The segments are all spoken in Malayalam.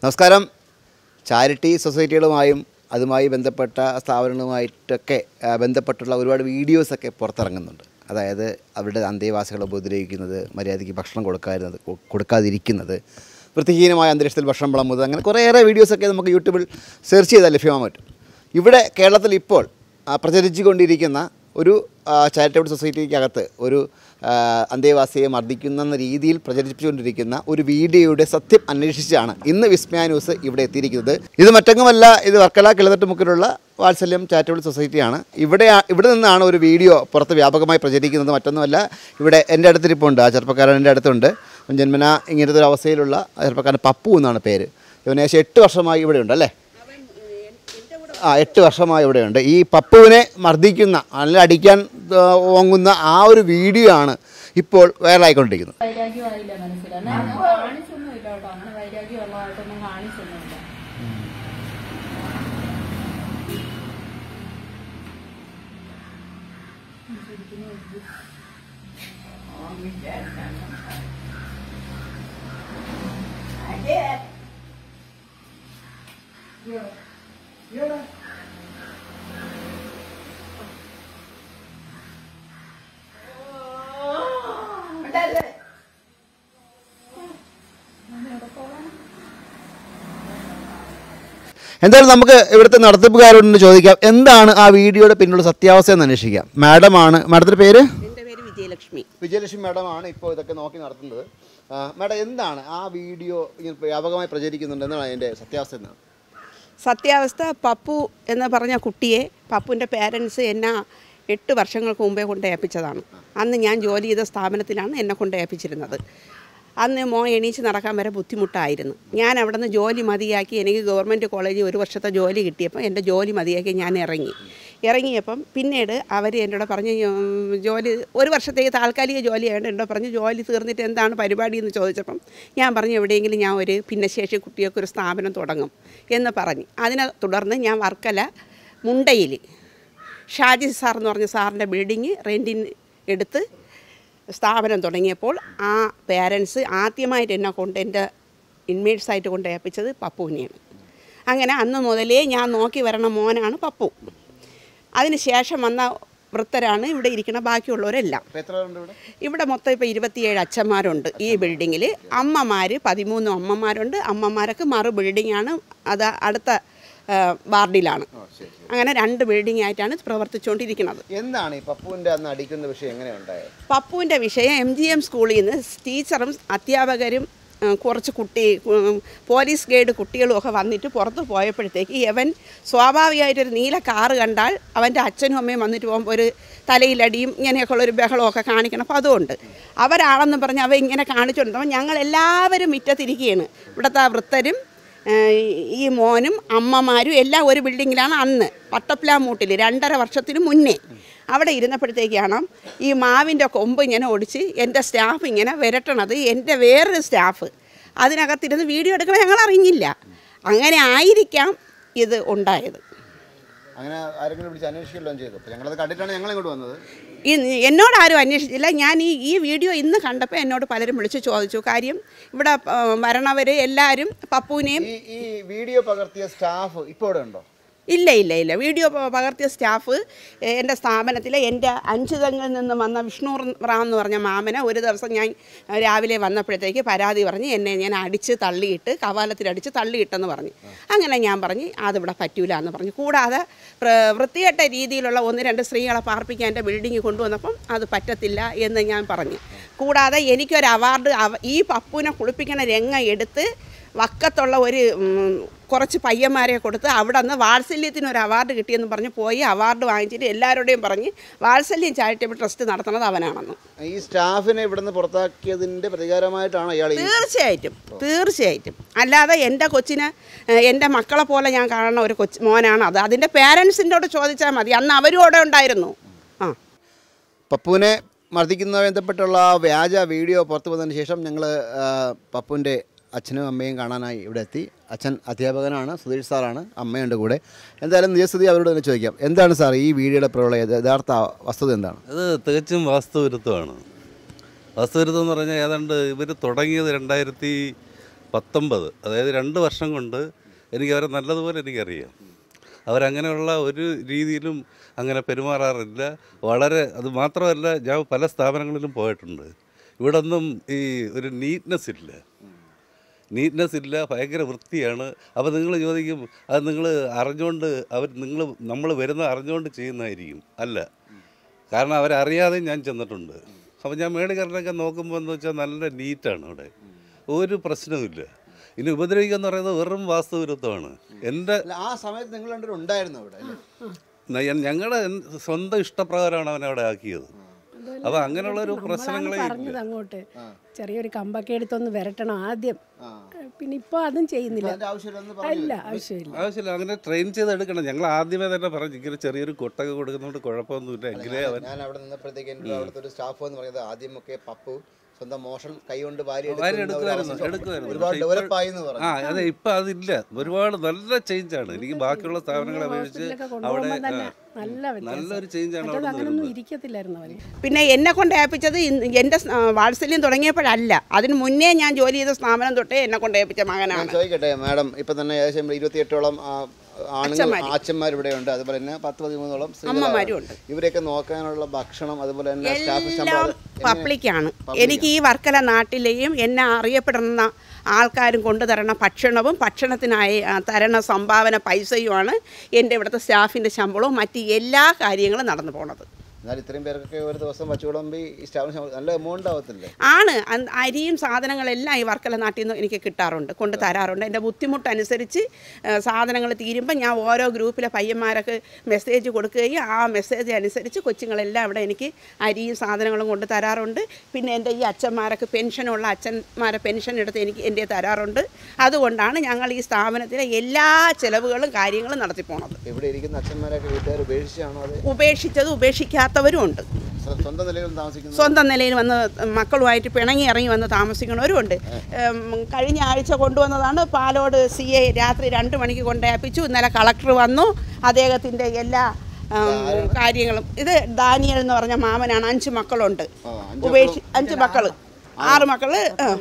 നമസ്കാരം ചാരിറ്റി സൊസൈറ്റികളുമായും അതുമായി ബന്ധപ്പെട്ട സ്ഥാപനങ്ങളുമായിട്ടൊക്കെ ആ, ബന്ധപ്പെട്ടുള്ള ഒരുപാട് വീഡിയോസൊക്കെ പുറത്തിറങ്ങുന്നുണ്ട് അതായത് അവരുടെ അന്തേവാസികളെ ഉപദ്രവിക്കുന്നത് മര്യാദയ്ക്ക് ഭക്ഷണം കൊടുക്കാതിരുന്നത് കൊ- കൊടുക്കാതിരിക്കുന്നത് വൃത്തിഹീനമായ അന്തരീക്ഷത്തിൽ ഭക്ഷണം വിളമ്പുന്നത് അങ്ങനെ കുറേയേറെ വീഡിയോസൊക്കെ നമുക്ക് യൂട്യൂബിൽ സെർച്ച് ചെയ്താൽ ലഭ്യമാകാൻ പറ്റും ഇവിടെ കേരളത്തിൽ ഇപ്പോൾ ആ, പ്രചരിച്ചുകൊണ്ടിരിക്കുന്ന ഒരു ചാരിറ്റബിൾ സൊസൈറ്റിക്കകത്ത് ഒരു ആ, അന്തേവാസിയെ മർദ്ദിക്കുന്ന രീതിയിൽ പ്രചരിപ്പിച്ചുകൊണ്ടിരിക്കുന്ന ഒരു വീഡിയോയുടെ സത്യം അന്വേഷിച്ചാണ് ഇന്ന് വിസ്മയ ന്യൂസ് ഇവിടെ എത്തിയിരിക്കുന്നത് ഇത് മറ്റെങ്ങുമല്ല ഇത് വർക്കല കിളതട്ടുമുക്കിലുള്ള വാത്സല്യം ചാരിറ്റബിൾ സൊസൈറ്റിയാണ് ഇവിടെ ഇവിടെ നിന്നാണ് ഒരു വീഡിയോ പുറത്ത് വ്യാപകമായി പ്രചരിക്കുന്നത് മറ്റൊന്നുമല്ല ഇവിടെ എൻ്റെ അടുത്തിരിപ്പുണ്ട് ആ ചെറുപ്പക്കാരൻ എൻ്റെ അടുത്തുണ്ട് ജന്മന ഇങ്ങനത്തെ ഒരു അവസ്ഥയിലുള്ള ആ ചെറുപ്പക്കാരൻ പപ്പു എന്നാണ് പേര് ഇവന് ഏകദേശം എട്ട് വർഷമായി ഇവിടെ ഉണ്ട് അല്ലേ ആ എട്ട് വർഷമായി ഇവിടെയുണ്ട് ഈ പപ്പുവിനെ മർദ്ദിക്കുന്ന അല്ലെങ്കിൽ അടിക്കാൻ ആ, ഓങ്ങുന്ന ആ ഒരു വീഡിയോ ആണ് ഇപ്പോൾ വൈറലായിക്കൊണ്ടിരിക്കുന്നത് വൈരാഗ്യമായില്ല മനസ്സിൽ എന്നാ കാണിച്ചൊന്നും ഇല്ല കേട്ടോ അങ്ങനെ വൈരാഗ്യമുള്ളതായിട്ടൊന്നും കാണിച്ചൊന്നുമില്ല എന്തായാലും നമുക്ക് ഇവിടുത്തെ നടത്തിപ്പുകാരോട് ചോദിക്കാം എന്താണ് ആ വീഡിയോയുടെ പിന്നിലുള്ള സത്യാവസ്ഥ എന്ന് അന്വേഷിക്കാം മാഡമാണ് മാഡത്തിൻ്റെ പേര് എൻ്റെ പേര് വിജയലക്ഷ്മി വിജയലക്ഷ്മി മാഡമാണ് ഇപ്പോൾ ഇതൊക്കെ നോക്കി നടത്തുന്നത് ആ, മാഡം എന്താണ് ആ വീഡിയോ ഇങ്ങനെ വ്യാപകമായി പ്രചരിക്കുന്നുണ്ട് എന്നാണ് അതിൻ്റെ സത്യാവസ്ഥ എന്നാണ് സത്യാവസ്ഥ പപ്പു എന്ന് പറഞ്ഞ കുട്ടിയെ പപ്പുവിൻ്റെ പേരൻസ് എന്നെ എട്ട് വർഷങ്ങൾക്ക് മുമ്പേ കൊണ്ട് ഏൽപ്പിച്ചതാണ് അന്ന് ഞാൻ ജോലി ചെയ്ത സ്ഥാപനത്തിലാണ് എന്നെ കൊണ്ട് ഏൽപ്പിച്ചിരുന്നത് അന്ന് മോൻ എണീച്ച് നടക്കാൻ വരെ ബുദ്ധിമുട്ടായിരുന്നു ഞാൻ അവിടെ നിന്ന് ജോലി മതിയാക്കി എനിക്ക് ഗവൺമെൻറ് കോളേജിൽ ഒരു വർഷത്തെ ജോലി കിട്ടിയപ്പോൾ എൻ്റെ ജോലി മതിയാക്കി ഞാൻ ഇറങ്ങി ഇറങ്ങിയപ്പം പിന്നീട് അവർ എന്നോട് പറഞ്ഞ് ഉം, ജോലി ഒരു വർഷത്തേക്ക് താൽക്കാലിക ജോലി ആയതുകൊണ്ട് എന്നോട് പറഞ്ഞ് ജോലി തീർന്നിട്ട് എന്താണ് പരിപാടി എന്ന് ചോദിച്ചപ്പം ഞാൻ പറഞ്ഞു എവിടെയെങ്കിലും ഞാൻ ഒരു ഭിന്നശേഷി കുട്ടികൾക്ക് ഒരു സ്ഥാപനം തുടങ്ങും എന്ന് പറഞ്ഞു അതിനെ തുടർന്ന് ഞാൻ വർക്കല മുണ്ടയിൽ ഷാജി സാർ എന്ന് പറഞ്ഞ സാറിൻ്റെ ബിൽഡിങ് റെൻറ്റിന് എടുത്ത് സ്ഥാപനം തുടങ്ങിയപ്പോൾ ആ പേരൻസ് ആദ്യമായിട്ട് എന്നെ കൊണ്ട് എൻ്റെ ഇൻമേറ്റ്സായിട്ട് കൊണ്ട് ഏൽപ്പിച്ചത് പപ്പുവിനെയാണ് അങ്ങനെ അന്ന് മുതലേ ഞാൻ നോക്കി വരണ മോനാണ് പപ്പു അതിന് ശേഷം വന്ന വൃത്തരാണ് ഇവിടെ ഇരിക്കുന്ന ബാക്കിയുള്ളവരെല്ലാം അപ്പോൾ എത്ര പേരുണ്ട് ഇവിടെ ഇവിടെ മൊത്തം ഇപ്പോൾ ഇരുപത്തിയേഴ് അച്ഛന്മാരുണ്ട് ഈ ബിൽഡിങ്ങിൽ അമ്മമാർ പതിമൂന്ന് അമ്മമാരുണ്ട് അമ്മമാർക്ക് മറു ബിൽഡിങ്ങാണ് അത് അടുത്ത ആ, വാർഡിലാണ് അങ്ങനെ രണ്ട് ബിൽഡിംഗ് ആയിട്ടാണ് പ്രവർത്തിച്ചുകൊണ്ടിരിക്കുന്നത് എന്താണ് ഈ പപ്പുവിൻ്റെ അന്ന് അടിക്കുന്ന വിഷയം എങ്ങനെ ഉണ്ടായത് പപ്പുവിൻ്റെ വിഷയം എം ജി എം സ്കൂളിൽ നിന്ന് ടീച്ചറും അധ്യാപകരും ഉം, കുറച്ച് കുട്ടി ഉം, പോലീസ് ഗൈഡ് കുട്ടികളും ഒക്കെ വന്നിട്ട് പുറത്ത് പോയപ്പോഴത്തേക്ക് ഇവൻ സ്വാഭാവികമായിട്ടൊരു നീല കാറ് കണ്ടാൽ അവൻ്റെ അച്ഛനും അമ്മയും വന്നിട്ട് പോകുമ്പോൾ ഒരു തലയിലടിയും ഇങ്ങനെയൊക്കെയുള്ള ഒരു ബഹളമൊക്കെ കാണിക്കണം അപ്പോൾ അതുകൊണ്ട് അവരാണെന്ന് പറഞ്ഞ് അവ ഇങ്ങനെ കാണിച്ചുകൊണ്ടിരുന്നപ്പോൾ ഞങ്ങൾ എല്ലാവരും മുറ്റത്തിരിക്കുകയാണ് ഇവിടുത്തെ വൃത്തരും ഏഹ് ഈ മോനും അമ്മമാരും എല്ലാം ഒരു ബിൽഡിങ്ങിലാണ് അന്ന് പട്ടപ്ലാമൂട്ടിൽ രണ്ടര വർഷത്തിന് മുന്നേ അവിടെ ഇരുന്നപ്പോഴത്തേക്കാണ് ഈ മാവിൻ്റെ കൊമ്പ് ഇങ്ങനെ ഒടിച്ച് എൻ്റെ സ്റ്റാഫ് ഇങ്ങനെ വിരട്ടണത് എൻ്റെ വേറൊരു സ്റ്റാഫ് അതിനകത്തിരുന്ന് വീഡിയോ എടുക്കണം ഞങ്ങൾ അറിഞ്ഞില്ല അങ്ങനെ ആയിരിക്കാം ഇത് ഉണ്ടായത് അങ്ങനെ ആരെങ്കിലും വിളിച്ച് അന്വേഷിക്കുകയെല്ലാം ചെയ്തു അപ്പോൾ ഞങ്ങളത് കണ്ടിട്ടാണ് ഞങ്ങൾ ഇങ്ങോട്ട് വന്നത് ഈ എന്നോട് ആരും അന്വേഷിച്ചില്ല ഞാൻ ഈ ഈ വീഡിയോ ഇന്ന് കണ്ടപ്പോൾ എന്നോട് പലരും വിളിച്ച് ചോദിച്ചു കാര്യം ഇവിടെ ആ, വരണവർ എല്ലാവരും പപ്പുവിനെയും ഈ ഈ വീഡിയോ പകർത്തിയ സ്റ്റാഫ് ഇപ്പോൾ ഇവിടെ ഉണ്ടോ ഇല്ല ഇല്ല ഇല്ല വീഡിയോ പ- പകർത്തിയ സ്റ്റാഫ് എ- എൻ്റെ സ്ഥാപനത്തിലെ എൻ്റെ അഞ്ചുതങ്ങളിൽ നിന്ന് വന്ന വിഷ്ണു റാം എന്ന് പറഞ്ഞ മാമനെ ഒരു ദിവസം ഞാൻ അഹ്, രാവിലെ വന്നപ്പോഴത്തേക്ക് പരാതി പറഞ്ഞ് എന്നെ ഞാൻ അടിച്ച് തള്ളിയിട്ട് കവാലത്തിലടിച്ച് തള്ളിയിട്ടെന്ന് പറഞ്ഞു അങ്ങനെ ഞാൻ പറഞ്ഞ് അതിവിടെ പറ്റൂല എന്ന് പറഞ്ഞു കൂടാതെ പ്ര- വൃത്തികെട്ട രീതിയിലുള്ള ഒന്ന് രണ്ട് സ്ത്രീകളെ പാർപ്പിക്കാൻ എൻ്റെ ബിൽഡിങ്ങിൽ കൊണ്ടുവന്നപ്പം അത് പറ്റത്തില്ല എന്ന് ഞാൻ പറഞ്ഞു കൂടാതെ എനിക്കൊരു അവാർഡ് അവ ഈ പപ്പുവിനെ കുളിപ്പിക്കണ രംഗം എടുത്ത് വക്കത്തുള്ള ഒരു ഉം, കുറച്ച് പയ്യന്മാരെ കൊടുത്ത് അവിടെ നിന്ന് വാത്സല്യത്തിന് ഒരു അവാർഡ് കിട്ടിയെന്ന് പറഞ്ഞ് പോയി അവാർഡ് വാങ്ങിച്ചിട്ട് എല്ലാവരുടെയും പറഞ്ഞ് വാത്സല്യം ചാരിറ്റബിൾ ട്രസ്റ്റ് നടത്തുന്നത് അവനാണെന്ന് ഈ സ്റ്റാഫിനെ ഇവിടുന്ന് പുറത്താക്കിയതിൻ്റെ പ്രതികാരമായിട്ടാണ് ഇയാൾ ഈ തീർച്ചയായിട്ടും തീർച്ചയായിട്ടും അല്ലാതെ എൻ്റെ കൊച്ചിനെ ഏഹ്, എൻ്റെ മക്കളെ പോലെ ഞാൻ കാണുന്ന ഒരു കൊച്ച് മോനാണ് അത് അതിൻ്റെ പേരൻസിൻ്റോട് ചോദിച്ചാൽ മതി അന്ന് അവരും അവിടെ ഉണ്ടായിരുന്നു ആ പപ്പുവിനെ മർദ്ദിക്കുന്നതുമായി ബന്ധപ്പെട്ടുള്ള ആ വ്യാജ വീഡിയോ പുറത്തു വന്നതിന് ശേഷം ഞങ്ങൾ പപ്പുവിൻ്റെ അച്ഛനും അമ്മയും കാണാനായി ഇവിടെ എത്തി അച്ഛൻ അധ്യാപകനാണ് സുധീഷ് സാറാണ് അമ്മയുണ്ട് കൂടെ എന്തായാലും നിജസ്ഥിതി അവരോട് തന്നെ ചോദിക്കാം എന്താണ് സാർ ഈ വീഡിയോയുടെ പിറകുള്ള യഥ- യഥാർത്ഥ വസ്തുത എന്താണ് അത് തികച്ചും വാസ്തുവിരുദ്ധമാണ് വാസ്തുവിരുദ്ധം എന്ന് പറഞ്ഞാൽ ഏതാണ്ട് ഇവർ തുടങ്ങിയത് രണ്ടായിരത്തി പത്തൊമ്പത് അതായത് രണ്ട് വർഷം കൊണ്ട് എനിക്ക് അവരെ നല്ലതുപോലെ എനിക്കറിയാം അവരങ്ങനെയുള്ള ഒരു രീതിയിലും അങ്ങനെ പെരുമാറാറില്ല വളരെ അത് മാത്രമല്ല ഞാൻ പല സ്ഥാപനങ്ങളിലും പോയിട്ടുണ്ട് ഇവിടെ ഒന്നും ഈ ഒരു നീറ്റ്നെസ് ഇല്ല നീറ്റ്നെസ് ഇല്ല ഭയങ്കര വൃത്തിയാണ് അപ്പോൾ നിങ്ങൾ ചോദിക്കും അത് നിങ്ങൾ അറിഞ്ഞുകൊണ്ട് അവർ നിങ്ങൾ നമ്മൾ വരുന്ന അറിഞ്ഞുകൊണ്ട് ചെയ്യുന്നതായിരിക്കും അല്ല കാരണം അവരറിയാതെ ഞാൻ ചെന്നിട്ടുണ്ട് അപ്പോൾ ഞാൻ മേളിക്കറിനൊക്കെ നോക്കുമ്പോൾ എന്ന് വെച്ചാൽ നല്ല നീറ്റാണ് അവിടെ ഒരു പ്രശ്നവുമില്ല ഇനി ഉപദ്രവിക്കുക എന്ന് പറയുന്നത് വെറും വാസ്തുവിരുദ്ധമാണ് എൻ്റെ അല്ല ആ സമയത്ത് നിങ്ങൾ രണ്ടുപേരും ഉണ്ടായിരുന്നു അവിടെ അല്ലേ? ഞങ്ങളുടെ സ്വന്തം ഇഷ്ടപ്രകാരമാണ് അവനെ അവിടെ ആക്കിയത് അപ്പോൾ അങ്ങനെയുള്ള ഒരു പ്രശ്നങ്ങളെ പറഞ്ഞത് അങ്ങോട്ട് ചെറിയൊരു കമ്പൊക്കെ എടുത്തൊന്ന് വരട്ടണം ആദ്യം പിന്നെ ഇപ്പൊ അതും ചെയ്യുന്നില്ല അതിന്റെ ആവശ്യമില്ലെന്ന് പറഞ്ഞു ഇല്ല ആവശ്യമില്ല ആവശ്യമില്ല അങ്ങനെ ട്രെയിൻ ചെയ്ത് എടുക്കണം ഞങ്ങൾ ആദ്യമേ തന്നെ പറഞ്ഞു ഇങ്ങനെ ചെറിയൊരു കൊട്ടൊക്കെ കൊടുക്കുന്നതുകൊണ്ട് കുഴപ്പമൊന്നുമില്ല എങ്കിലേ അവൻ ഞാൻ അവിടെ നിന്നപ്പോഴത്തേക്ക് എൻ്റെ അവിടുത്തെ ഒരു സ്റ്റാഫ് എന്ന് പറയുന്നത് ആദ്യമൊക്കെ പപ്പു സ്വന്തം മോഷൻ കൈകൊണ്ട് വാരി വാരി എടുക്കുന്ന ഒരു എടുക്കുമായിരുന്നു, അവസ്ഥ. എടുക്കുമായിരുന്നു. ഒരുപാട് പക്ഷേ ഇപ്പോൾ- ഡെവലപ്പ് ആയി എന്ന് പറഞ്ഞു ആ അതെ ഇപ്പൊ അതില്ല ഒരുപാട് നല്ല ചേഞ്ചാണ് എനിക്ക് ബാക്കിയുള്ള സ്ഥാപനങ്ങളെ അപേക്ഷിച്ച് ഹോസ്പിറ്റലൊക്കെ അവിടെ കൊണ്ടുപോകുമ്പോൾ തന്നെ ആ, നല്ല വ്യത്യാസം നല്ലൊരു ചേഞ്ചാണ് മറ്റേത് അവിടെ അങ്ങനൊന്നും വരുന്നത് ഇരിക്കത്തില്ലായിരുന്നു അവര് പിന്നെ എന്നെ കൊണ്ട് ഏൽപ്പിച്ചത് ഇന്ന് എൻ്റെ സ്- ആ, വാത്സല്യം തുടങ്ങിയപ്പോഴല്ല അതിന് മുന്നേ ഞാൻ ജോലി ചെയ്ത സ്ഥാപനം തൊട്ടേ എന്നെ കൊണ്ട് ഏൽപ്പിച്ച ഞാൻ മകനാണ് ചോദിക്കട്ടെ മാഡം ഇപ്പം തന്നെ ഏകദേശം ഇരുപത്തിയെട്ടോളം ആ, ആണുങ്ങൾ അച്ഛന്മാര്. അച്ഛന്മാർ ഇവിടെ ഉണ്ട് അതുപോലെ തന്നെ പത്ത് പതിമൂന്നോളം അമ്മമാരും ഉണ്ട്. ഇവരെയൊക്കെ നോക്കാനുള്ള ഭക്ഷണം അതുപോലെ തന്നെ സ്റ്റാഫ് എല്ലാം ശമ്പളം പബ്ലിക്കാണ് എനിക്ക് ഈ വർക്കല നാട്ടിലെയും എന്നെ അറിയപ്പെടുന്ന ആൾക്കാരും കൊണ്ടുതരണ ഭക്ഷണവും ഭക്ഷണത്തിനായി ആ, തരണ സംഭാവന പൈസയുമാണ് എൻ്റെ ഇവിടുത്തെ സ്റ്റാഫിൻ്റെ ശമ്പളവും മറ്റ് എല്ലാ കാര്യങ്ങളും നടന്നു പോണത് എന്നാൽ ഇത്രയും പേർക്കൊക്കെ ഒരു ദിവസം വച്ചു വിളമ്പി ഈ സ്റ്റാഫിന് ശമ്പളം നല്ല എമൗണ്ട് ആവത്തില്ലേ ആണ് അന്ന് അരിയും സാധനങ്ങളെല്ലാം ഈ വർക്കല നാട്ടിൽ നിന്ന് എനിക്ക് കിട്ടാറുണ്ട് കൊണ്ട് തരാറുണ്ട് എൻ്റെ ബുദ്ധിമുട്ടനുസരിച്ച് സാധനങ്ങൾ തീരുമ്പോൾ ഞാൻ ഓരോ ഗ്രൂപ്പിലെ പയ്യന്മാരൊക്കെ മെസ്സേജ് കൊടുക്കുകയും ആ മെസ്സേജ് അനുസരിച്ച് കൊച്ചുങ്ങളെല്ലാം ഇവിടെ എനിക്ക് അരിയും സാധനങ്ങളും കൊണ്ട് തരാറുണ്ട് പിന്നെ എൻ്റെ ഈ അച്ഛന്മാരൊക്കെ പെൻഷനുള്ള അച്ഛന്മാരെ പെൻഷൻ എടുത്ത് എനിക്ക് എൻ്റെ തരാറുണ്ട് അതുകൊണ്ടാണ് ഞങ്ങൾ ഈ സ്ഥാപനത്തിലെ എല്ലാ ചിലവുകളും കാര്യങ്ങളും നടത്തി പോണത് ഇവിടെ ഇരിക്കുന്ന അച്ഛന്മാരൊക്കെ വീട്ടുകാർ ഉപേക്ഷിച്ചാണോ അത് ഉപേക്ഷിച്ചത് ഉപേക്ഷിക്കാത്തവരും ഉണ്ട് സ്വ- സ്വന്തം നിലയിലും താമസിക്കുന്നത് സ്വന്തം നിലയിൽ വന്ന് മക്കളുമായിട്ട് പിണങ്ങി ഇറങ്ങി വന്ന് താമസിക്കണവരുമുണ്ട് ഉം, കഴിഞ്ഞ ആഴ്ച കൊണ്ടുവന്നതാണ് പാലോട് സി എ രാത്രി രണ്ട് മണിക്ക് കൊണ്ടേപ്പിച്ചു ഇന്നലെ കളക്ടർ വന്നു അദ്ദേഹത്തിൻ്റെ എല്ലാ ഉം, കാര്യങ്ങളും ഇത് ദാനിയൽ എന്ന് പറഞ്ഞ മാമനാണ് അഞ്ച് മക്കളുണ്ട് ആ, അഞ്ച് ഉപേക്ഷി അഞ്ച് മക്കൾ ആറ് മക്കൾ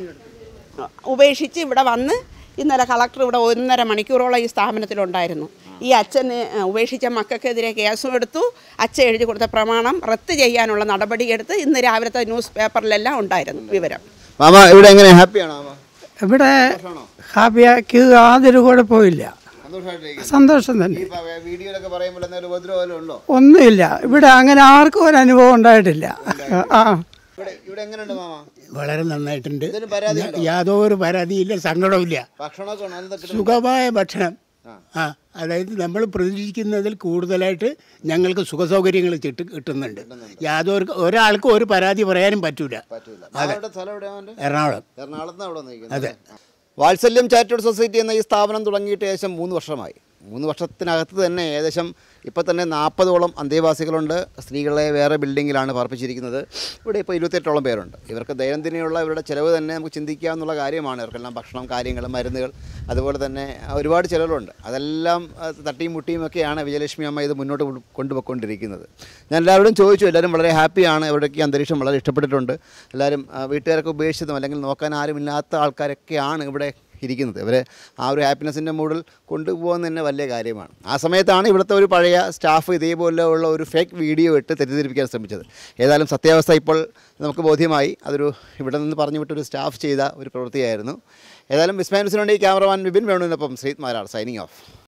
ഉപേക്ഷിച്ച് ഇവിടെ വന്ന് ഇന്നലെ കളക്ടർ ഇവിടെ ഒന്നര മണിക്കൂറോളം ഈ സ്ഥാപനത്തിലുണ്ടായിരുന്നു ഈ അച്ഛന് ഉപേക്ഷിച്ച മക്കൾക്കെതിരെ കേസും എടുത്തു അച്ഛൻ എഴുതി കൊടുത്ത പ്രമാണം റദ്ദ് ചെയ്യാനുള്ള നടപടിയെടുത്ത് ഇന്ന് രാവിലത്തെ ന്യൂസ് പേപ്പറിലെല്ലാം ഉണ്ടായിരുന്നു വിവരം മാമ ഇവിടെ എങ്ങനെ ഹാപ്പിയാണോ മാമ ഇവിടെ ഹാപ്പിയാക്കി യാതൊരു കുഴപ്പമില്ല സന്തോഷമായിട്ടിരിക്കുന്നു സന്തോഷം തന്നെ ഈ പ- വീഡിയോയിലൊക്കെ പറയുമ്പോൾ എന്തെങ്കിലും ഉപദ്രവം വല്ലതും ഉണ്ടോ ഒന്നുമില്ല ഇവിടെ അങ്ങനെ ആർക്കും ഒരു അനുഭവം ഉണ്ടായിട്ടില്ല ആ ഇവിടെ ഇവിടെ എങ്ങനെയുണ്ട് മാമ വളരെ നന്നായിട്ടുണ്ട് ഇതിന് പരാതി ഉണ്ടോ? യാതൊരു പരാതിയില്ല സങ്കടവുമില്ല ഭക്ഷണമൊക്കെ ഉണ്ട് അതൊക്കെ കിട്ടും സുഖമായ ഭക്ഷണം ആ അതായത് നമ്മൾ പ്രതീക്ഷിക്കുന്നതിൽ കൂടുതലായിട്ട് ഞങ്ങൾക്ക് സുഖസൗകര്യങ്ങൾ ചിട്ട് കിട്ടുന്നുണ്ട് യാതൊരു ഒരാൾക്കും ഒരു പരാതി പറയാനും പറ്റൂല പറ്റൂല മാമയുടെ സ്ഥലം എവിടെയാ അവൻ്റെ എറണാകുളം എറണാകുളത്ത് അവിടെ നിൽക്കുന്നത് വാത്സല്യം ചാരിറ്റബിൾ സൊസൈറ്റി എന്ന ഈ സ്ഥാപനം തുടങ്ങിയിട്ട് ഏകദേശം മൂന്ന് വർഷമായി മൂന്ന് വർഷത്തിനകത്ത് തന്നെ ഏകദേശം ഇപ്പോൾ തന്നെ നാൽപ്പതോളം അന്തേവാസികളുണ്ട് സ്ത്രീകളെ വേറെ ബിൽഡിങ്ങിലാണ് പാർപ്പിച്ചിരിക്കുന്നത് ഇവിടെ ഇപ്പോൾ ഇരുപത്തെട്ടോളം പേരുണ്ട് ഇവർക്ക് ദൈനംദിനമുള്ള ഇവരുടെ ചിലവ് തന്നെ നമുക്ക് ചിന്തിക്കാവുന്ന കാര്യമാണ് ഇവർക്കെല്ലാം ഭക്ഷണം കാര്യങ്ങൾ മരുന്നുകൾ അതുപോലെ തന്നെ ഒരുപാട് ചിലവുകളുണ്ട് അതെല്ലാം ആ, തട്ടിയും മുട്ടിയും ഒക്കെയാണ് വിജയലക്ഷ്മി അമ്മ ഇത് മുന്നോട്ട് കൊണ്ടു- കൊണ്ടുപോയിക്കൊണ്ടിരിക്കുന്നത് ഞാൻ എല്ലാവരോടും ചോദിച്ചു എല്ലാവരും വളരെ ഹാപ്പിയാണ് ഇവിടേക്ക് അന്തരീക്ഷം വളരെ ഇഷ്ടപ്പെട്ടിട്ടുണ്ട് എല്ലാവരും ആ, വീട്ടുകാരൊക്കെ ഉപേക്ഷിച്ചതും അല്ലെങ്കിൽ നോക്കാൻ ആരുമില്ലാത്ത ആൾക്കാരൊക്കെയാണ് ഇവിടെ ഇരിക്കുന്നത് ഇവരെ ആ ഒരു ഹാപ്പിനെസ്സിൻ്റെ മൂഡിൽ കൊണ്ടുപോകുന്നത് തന്നെ വലിയ കാര്യമാണ് ആ സമയത്താണ് ഇവിടുത്തെ ഒരു പഴയ സ്റ്റാഫ് ഇതേപോലെയുള്ള ഒരു ഫേക്ക് വീഡിയോ ഇട്ട് തെറ്റിദ്ധരിപ്പിക്കാൻ ശ്രമിച്ചത് ഏതായാലും സത്യാവസ്ഥ ഇപ്പോൾ നമുക്ക് ബോധ്യമായി അതൊരു ഇവിടെ നിന്ന് പറഞ്ഞു വിട്ടൊരു സ്റ്റാഫ് ചെയ്ത ഒരു പ്രവൃത്തിയായിരുന്നു ഏതായാലും വിസ്മയൻസിനുവേണ്ടി ക്യാമറമാൻ വിപിൻ വേണുവിനൊപ്പം ശ്രീത് മാരാർ സൈനിങ് ഓഫ്